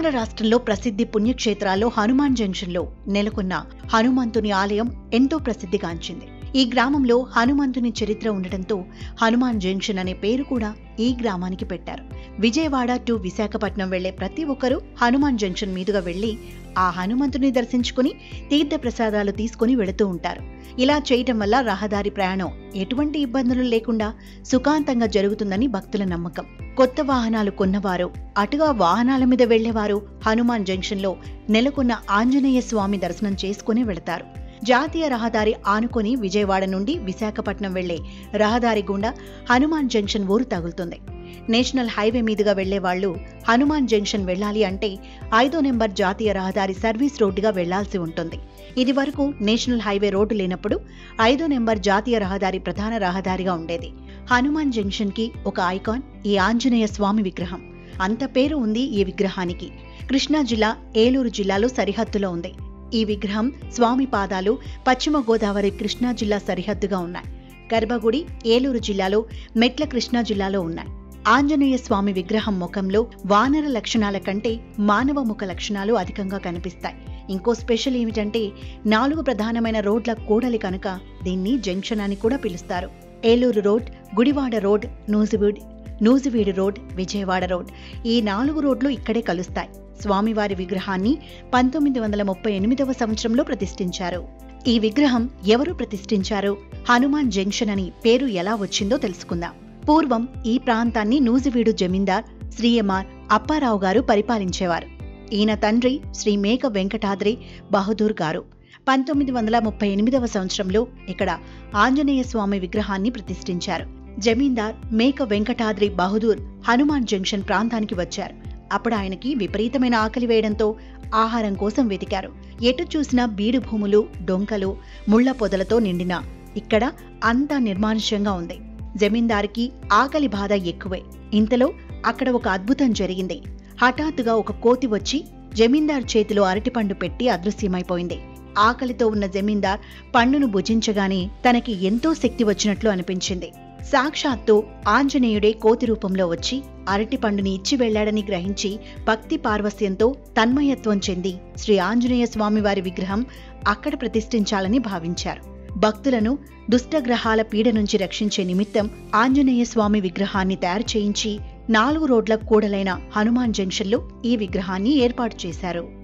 ఆంధ్ర రాష్ట్రంలో ప్రసిద్ధి పుణ్యక్షేత్రాల్లో హనుమాన్ జంక్షన్లో నెలకొన్న హనుమంతుని ఆలయం ఎంతో ప్రసిద్ధిగాంచింది ఈ గ్రామంలో హనుమంతుని చరిత్ర ఉండటంతో హనుమాన్ జంక్షన్ అనే పేరు కూడా ఈ గ్రామానికి పెట్టారు విజయవాడ టు విశాఖపట్నం వెళ్లే ప్రతి ఒక్కరూ హనుమాన్ జంక్షన్ మీదుగా వెళ్లి ఆ హనుమంతుని దర్శించుకుని తీర్థ ప్రసాదాలు తీసుకుని వెళుతూ ఉంటారు ఇలా చేయటం వల్ల రహదారి ప్రయాణం ఎటువంటి ఇబ్బందులు లేకుండా సుఖాంతంగా జరుగుతుందని భక్తుల నమ్మకం కొత్త వాహనాలు కొన్నవారు అటుగా వాహనాల మీద వెళ్లేవారు హనుమాన్ జంక్షన్లో నెలకొన్న ఆంజనేయ స్వామి దర్శనం చేసుకుని వెళతారు జాతీయ రహదారి ఆనుకొని విజయవాడ నుండి విశాఖపట్నం వెళ్లే రహదారి గుండా హనుమాన్ జంక్షన్ ఊరు తగులుతుంది నేషనల్ హైవే మీదుగా వెళ్లే వాళ్ళు హనుమాన్ జంక్షన్ వెళ్ళాలి అంటే ఐదో నెంబర్ జాతీయ రహదారి సర్వీస్ రోడ్డుగా వెళ్లాల్సి ఉంటుంది ఇది వరకు నేషనల్ హైవే రోడ్డు లేనప్పుడు ఐదో నెంబర్ జాతీయ రహదారి ప్రధాన రహదారిగా ఉండేది హనుమాన్ జంక్షన్ కి ఒక ఐకాన్ ఈ ఆంజనేయ స్వామి విగ్రహం అంత పేరు ఉంది ఈ విగ్రహానికి కృష్ణా జిల్లా ఏలూరు జిల్లాలో సరిహద్దులో ఉంది ఈ విగ్రహం స్వామి పాదాలు పశ్చిమ గోదావరి కృష్ణా జిల్లా సరిహద్దుగా ఉన్నాయి గర్భగుడి ఏలూరు జిల్లాలో మెట్ల కృష్ణా జిల్లాలో ఉన్నాయి ఆంజనేయ స్వామి విగ్రహం ముఖంలో వానర లక్షణాల కంటే మానవ ముఖ లక్షణాలు అధికంగా కనిపిస్తాయి ఇంకో స్పెషల్ ఏమిటంటే నాలుగు ప్రధానమైన రోడ్ల కూడలి కనుక దీన్ని జంక్షన్ అని కూడా పిలుస్తారు Eluru road Gudivada road Nuzvid Nuzvid road Vijayawada road ఈ నాలుగు రోడ్లు ఇక్కడే కలుస్తాయి స్వామివారి విగ్రహాన్ని పంతొమ్మిది వందల ముప్పై ఎనిమిదవ సంవత్సరంలో ప్రతిష్ఠించారు ఈ విగ్రహం ఎవరు ప్రతిష్ఠించారు హనుమాన్ జంక్షన్ అని పేరు ఎలా వచ్చిందో తెలుసుకుందాం పూర్వం ఈ ప్రాంతాన్ని నూజివీడు జమీందార్ శ్రీ ఎంఆర్ అప్పారావు గారు పరిపాలించేవారు ఈయన తండ్రి శ్రీ మేక వెంకటాద్రి బహదూర్ గారు పంతొమ్మిది వందల ముప్పై ఎనిమిదవ సంవత్సరంలో ఇక్కడ ఆంజనేయ స్వామి విగ్రహాన్ని ప్రతిష్ఠించారు జమీందార్ మేక వెంకటాద్రి బహదూర్ హనుమాన్ జంక్షన్ ప్రాంతానికి వచ్చారు అప్పుడు ఆయనకి విపరీతమైన ఆకలి వేయడంతో ఆహారం కోసం వెతికారు ఎటు చూసినా బీడు భూములు డొంకలు ముళ్ల పొదలతో నిండిన ఇక్కడ అంతా నిర్మానుష్యంగా ఉంది జమీందారికి ఆకలి బాధ ఎక్కువే ఇంతలో అక్కడ ఒక అద్భుతం జరిగింది హఠాత్తుగా ఒక కోతి వచ్చి జమీందార్ చేతిలో అరటిపండు పెట్టి అదృశ్యమైపోయింది ఆకలితో ఉన్న జమీందార్ పండును భుజించగానే తనకి ఎంతో శక్తి వచ్చినట్లు అనిపించింది సాక్షాత్తు ఆంజనేయుడే కోతి రూపంలో వచ్చి అరటి పండుని ఇచ్చి వెళ్లాడని గ్రహించి భక్తి పార్వస్యంతో తన్మయత్వం చెంది శ్రీ ఆంజనేయ స్వామివారి విగ్రహం అక్కడ ప్రతిష్ఠించాలని భావించారు భక్తులను దుష్టగ్రహాల పీడ నుంచి రక్షించే నిమిత్తం ఆంజనేయ స్వామి విగ్రహాన్ని తయారు చేయించి నాలుగు రోడ్ల కూడలైన హనుమాన్ జంక్షన్లో ఈ విగ్రహాన్ని ఏర్పాటు చేశారు